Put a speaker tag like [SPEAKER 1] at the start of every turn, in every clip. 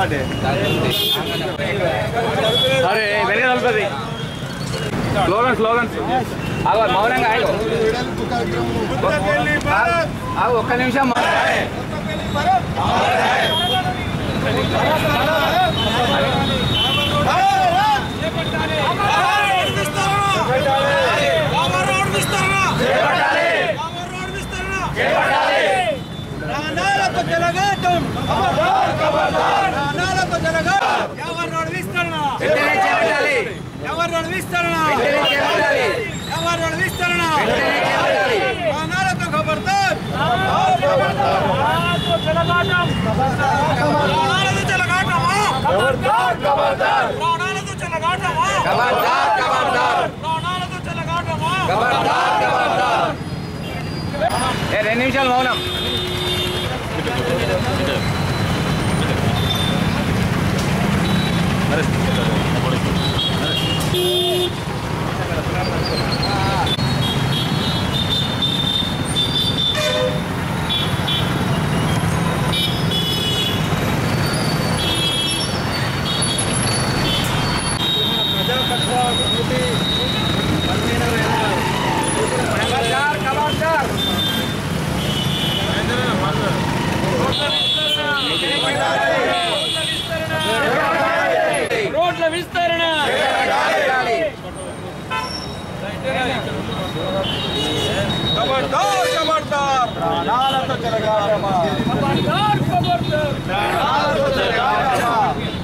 [SPEAKER 1] అరే వెనక నలుపది slogan slogan ఆగు మౌనంగా ఆగు ఆగు ఒక్క నిమిషం మౌనం.
[SPEAKER 2] ప్రాణాలతో జలగాటం ప్రాణాలతో జలగాటం ఎవరు నడిపిస్తారన్నా
[SPEAKER 1] వెంటనే చేపట్టాలి
[SPEAKER 2] ఎవరు నడిపిస్తారన్నా
[SPEAKER 1] వెంటనే చేపట్టాలి
[SPEAKER 2] ఎవరు నడిపిస్తారన్నా
[SPEAKER 1] వెంటనే చేపట్టాలి
[SPEAKER 2] ప్రాణాలతో ఖబర్దార్ ప్రాణాలతో జలగాటమా ప్రాణాలతో జలగాటమా
[SPEAKER 1] ఖబర్దార్ ఖబర్దార్
[SPEAKER 2] ప్రాణాలతో జలగాటమా
[SPEAKER 1] ఖబర్దార్ ఖబర్దార్ ఏ రెండు నిమిషాలు మౌనం ఖబర్దార్ ఖబర్దార్
[SPEAKER 2] రోడ్ల విస్తరణ ఖబర్దార్ ఖబర్దార్ ప్రాణాలతో జలగాటమా ఖబర్దార్ ఖబర్దార్ ప్రాణాలతో జలగాటమా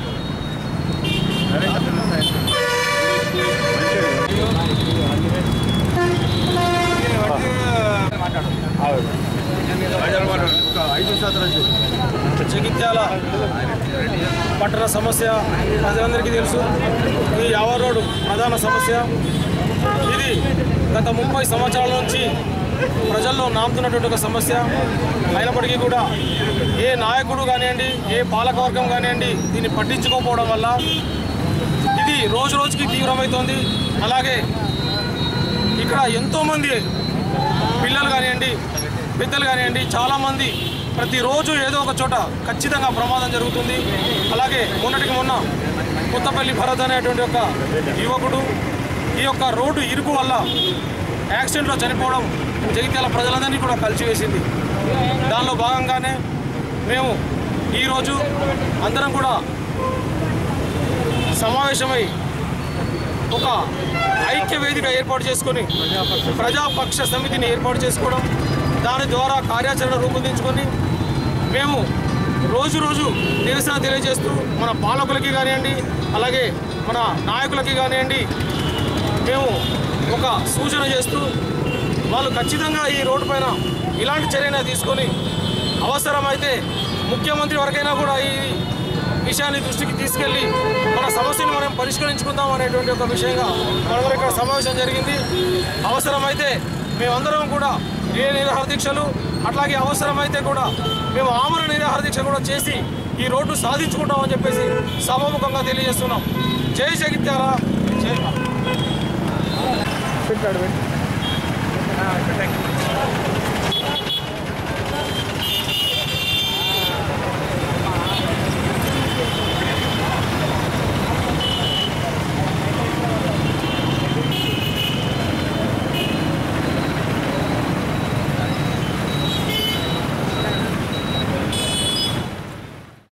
[SPEAKER 2] జగిత్యాల పట్టణ సమస్య ప్రజలందరికీ తెలుసు ఈ యావ రోడ్డు ప్రధాన సమస్య ఇది గత ముప్పై సంవత్సరాల నుంచి ప్రజల్లో నాముతున్నటువంటి ఒక సమస్య అయినప్పటికీ కూడా ఏ నాయకుడు కానివ్వండి ఏ పాలకవర్గం కానివ్వండి దీన్ని పట్టించుకోకపోవడం వల్ల ఇది రోజు రోజుకి తీవ్రమవుతోంది అలాగే ఇక్కడ ఎంతోమంది పిల్లలు కానివ్వండి పెద్దలు కానివ్వండి చాలామంది ప్రతిరోజు ఏదో ఒక చోట ఖచ్చితంగా ప్రమాదం జరుగుతుంది అలాగే మొన్నటికి మొన్న కొత్తపల్లి భరత్ అనేటువంటి ఒక యువకుడు ఈ యొక్క రోడ్డు ఇరుకు వల్ల యాక్సిడెంట్లో చనిపోవడం జగిత్యాల ప్రజలందరినీ కూడా కలిసివేసింది దానిలో భాగంగానే మేము ఈరోజు అందరం కూడా సమావేశమై ఒక ఐక్య వేదిక ఏర్పాటు చేసుకొని ప్రజాపక్ష సమితిని ఏర్పాటు చేసుకోవడం దాని ద్వారా కార్యాచరణ రూపొందించుకొని మేము రోజు రోజు నిరసన తెలియజేస్తూ మన పాలకులకి కానివ్వండి అలాగే మన నాయకులకి కానివ్వండి మేము ఒక సూచన చేస్తూ వాళ్ళు ఖచ్చితంగా ఈ రోడ్డు పైన ఇలాంటి చర్యనే తీసుకొని అవసరమైతే ముఖ్యమంత్రి వరకైనా కూడా ఈ విషయాన్ని దృష్టికి తీసుకెళ్లి మన సమస్యను మనం పరిష్కరించుకుందాం అనేటువంటి ఒక విషయంగా మనలో ఇక్కడ సమావేశం జరిగింది అవసరమైతే మేమందరం కూడా ఏ నిరాహార దీక్షలు అట్లాగే అవసరమైతే కూడా మేము ఆమరణ నిరాహార దీక్ష కూడా చేసి ఈ రోడ్డు సాధించుకుంటామని చెప్పేసి సభాముఖంగా తెలియజేస్తున్నాం జై జగిత్యాల జై భారత్.